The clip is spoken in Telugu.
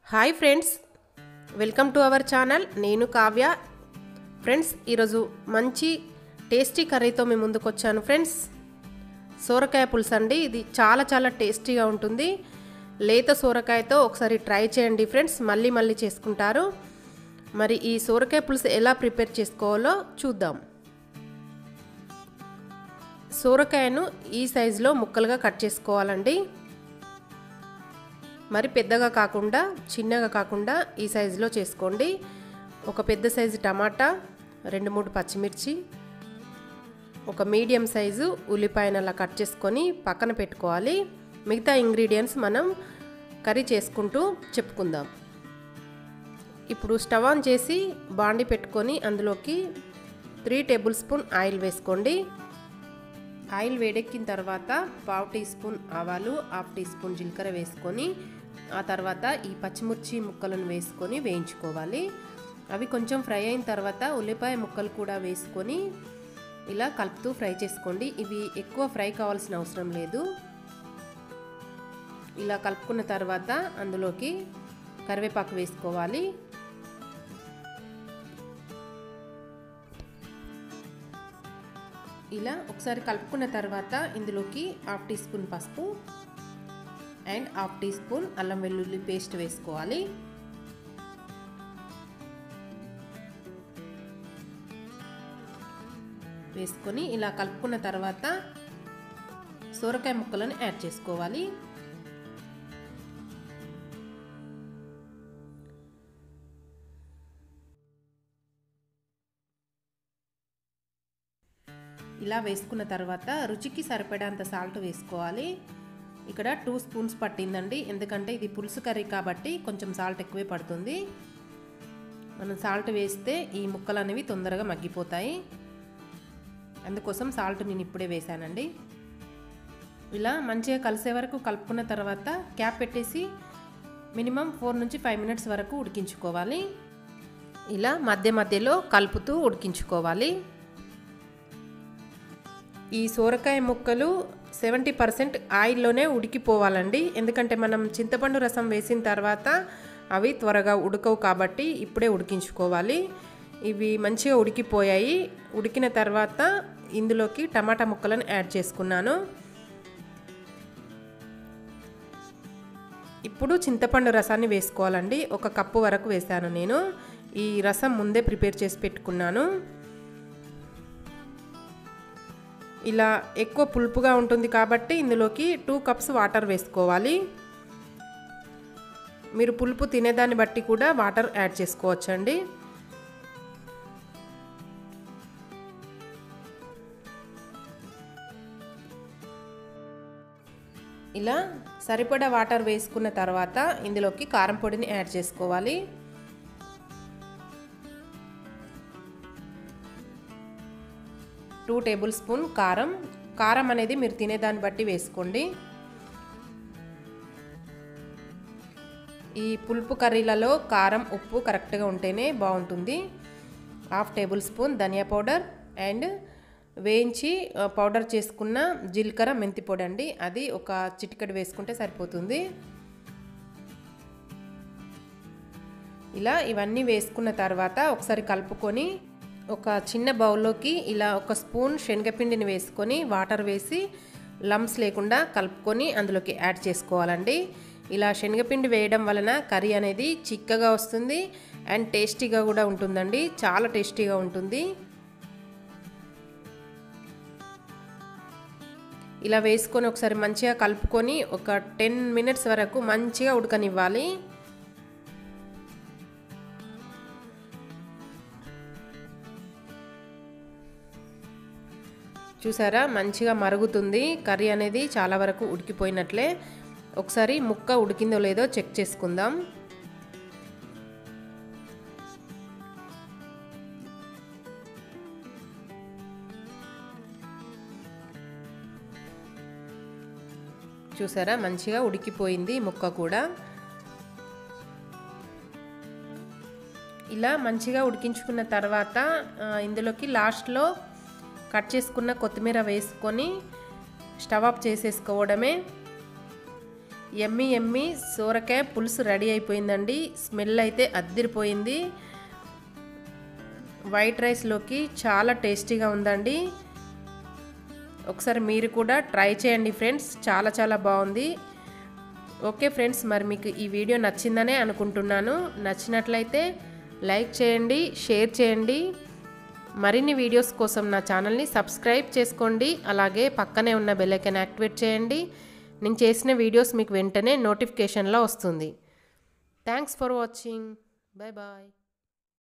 hi friends welcome to our channel నేను కావ్య ఫ్రెండ్స్ ఈరోజు మంచి టేస్టీ కర్రీతో మేము ముందుకు వచ్చాను ఫ్రెండ్స్ సోరకాయ పులుసు అండి ఇది చాలా చాలా టేస్టీగా ఉంటుంది లేత సోరకాయతో ఒకసారి ట్రై చేయండి ఫ్రెండ్స్ మళ్ళీ మళ్ళీ చేసుకుంటారు మరి ఈ సోరకాయ పులుసు ఎలా ప్రిపేర్ చేసుకోవాలో చూద్దాం సోరకాయను ఈ సైజులో ముక్కలుగా కట్ చేసుకోవాలండి మరి పెద్దగా కాకుండా చిన్నగా కాకుండా ఈ సైజులో చేసుకోండి ఒక పెద్ద సైజు టమాటా రెండు మూడు పచ్చిమిర్చి ఒక మీడియం సైజు ఉల్లిపాయను అలా కట్ చేసుకొని పక్కన పెట్టుకోవాలి మిగతా ఇంగ్రీడియంట్స్ మనం కర్రీ చేసుకుంటూ చెప్పుకుందాం ఇప్పుడు స్టవ్ ఆన్ చేసి బాండి పెట్టుకొని అందులోకి త్రీ టేబుల్ స్పూన్ ఆయిల్ వేసుకోండి ఆయిల్ వేడెక్కిన తర్వాత పావు టీ స్పూన్ ఆవాలు హాఫ్ టీ స్పూన్ జీలకర్ర వేసుకొని ఆ తర్వాత ఈ పచ్చిమిర్చి ముక్కలను వేసుకొని వేయించుకోవాలి అవి కొంచెం ఫ్రై అయిన తర్వాత ఉల్లిపాయ ముక్కలు కూడా వేసుకొని ఇలా కలుపుతూ ఫ్రై చేసుకోండి ఇవి ఎక్కువ ఫ్రై కావాల్సిన అవసరం లేదు ఇలా కలుపుకున్న తర్వాత అందులోకి కరివేపాకు వేసుకోవాలి ఇలా ఒకసారి కలుపుకున్న తర్వాత ఇందులోకి హాఫ్ టీ స్పూన్ పసుపు అండ్ హాఫ్ టీ స్పూన్ అల్లం వెల్లుల్లి పేస్ట్ వేసుకోవాలి వేసుకొని ఇలా కలుపుకున్న తర్వాత సోరకాయ ముక్కలను యాడ్ చేసుకోవాలి ఇలా వేసుకున్న తర్వాత రుచికి సరిపడేంత సాల్ట్ వేసుకోవాలి ఇక్కడ టూ స్పూన్స్ పట్టిందండి ఎందుకంటే ఇది పులుసు కర్రీ కాబట్టి కొంచెం సాల్ట్ ఎక్కువే పడుతుంది మనం సాల్ట్ వేస్తే ఈ ముక్కలు అనేవి తొందరగా మగ్గిపోతాయి అందుకోసం సాల్ట్ నేను ఇప్పుడే వేసానండి ఇలా మంచిగా కలిసే వరకు కలుపుకున్న తర్వాత క్యాప్ పెట్టేసి మినిమం ఫోర్ నుంచి ఫైవ్ మినిట్స్ వరకు ఉడికించుకోవాలి ఇలా మధ్య మధ్యలో కలుపుతూ ఉడికించుకోవాలి ఈ సోరకాయ ముక్కలు సెవెంటీ పర్సెంట్ ఆయిల్లోనే ఉడికిపోవాలండి ఎందుకంటే మనం చింతపండు రసం వేసిన తర్వాత అవి త్వరగా ఉడకవు కాబట్టి ఇప్పుడే ఉడికించుకోవాలి ఇవి మంచిగా ఉడికిపోయాయి ఉడికిన తర్వాత ఇందులోకి టమాటా ముక్కలను యాడ్ చేసుకున్నాను ఇప్పుడు చింతపండు రసాన్ని వేసుకోవాలండి ఒక కప్పు వరకు వేసాను నేను ఈ రసం ముందే ప్రిపేర్ చేసి పెట్టుకున్నాను ఇలా ఎక్కువ పులుపుగా ఉంటుంది కాబట్టి ఇందులోకి టూ కప్స్ వాటర్ వేసుకోవాలి మీరు పులుపు తినేదాన్ని బట్టి కూడా వాటర్ యాడ్ చేసుకోవచ్చండి ఇలా సరిపడా వాటర్ వేసుకున్న తర్వాత ఇందులోకి కారం పొడిని యాడ్ చేసుకోవాలి టూ టేబుల్ స్పూన్ కారం కారం అనేది మీరు తినేదాన్ని బట్టి వేసుకోండి ఈ పులుపు కర్రీలలో కారం ఉప్పు కరెక్ట్గా ఉంటేనే బాగుంటుంది హాఫ్ టేబుల్ స్పూన్ ధనియా పౌడర్ అండ్ వేయించి పౌడర్ చేసుకున్న జీలకర్ర మెంతి పొడి అండి అది ఒక చిటికెడు వేసుకుంటే సరిపోతుంది ఇలా ఇవన్నీ వేసుకున్న తర్వాత ఒకసారి కలుపుకొని ఒక చిన్న బౌల్లోకి ఇలా ఒక స్పూన్ శనగపిండిని వేసుకొని వాటర్ వేసి లమ్స్ లేకుండా కలుపుకొని అందులోకి యాడ్ చేసుకోవాలండి ఇలా శనగపిండి వేయడం వలన కర్రీ అనేది చిక్కగా వస్తుంది అండ్ టేస్టీగా కూడా ఉంటుందండి చాలా టేస్టీగా ఉంటుంది ఇలా వేసుకొని ఒకసారి మంచిగా కలుపుకొని ఒక టెన్ మినిట్స్ వరకు మంచిగా ఉడకనివ్వాలి చూసారా మంచిగా మరుగుతుంది కర్రీ అనేది చాలా వరకు ఉడికిపోయినట్లే ఒకసారి ముక్క ఉడికిందో లేదో చెక్ చేసుకుందాం చూసారా మంచిగా ఉడికిపోయింది ముక్క కూడా ఇలా మంచిగా ఉడికించుకున్న తర్వాత ఇందులోకి లాస్ట్లో కట్ చేసుకున్న కొత్తిమీర వేసుకొని స్టవ్ ఆఫ్ చేసేసుకోవడమే ఎమ్మి ఎమ్మి సోరకాయ పులుసు రెడీ అయిపోయిందండి స్మెల్ అయితే అద్దిరిపోయింది వైట్ రైస్లోకి చాలా టేస్టీగా ఉందండి ఒకసారి మీరు కూడా ట్రై చేయండి ఫ్రెండ్స్ చాలా చాలా బాగుంది ఓకే ఫ్రెండ్స్ మరి మీకు ఈ వీడియో నచ్చిందనే అనుకుంటున్నాను నచ్చినట్లయితే లైక్ చేయండి షేర్ చేయండి మరిన్ని వీడియోస్ కోసం నా ఛానల్ని సబ్స్క్రైబ్ చేసుకోండి అలాగే పక్కనే ఉన్న బెల్ ఐకాన్ యాక్టివేట్ చేయండి నేను చేసిన వీడియోస్ మీకు వెంటనే నోటిఫికేషన్లో వస్తుంది thanks for watching bye bye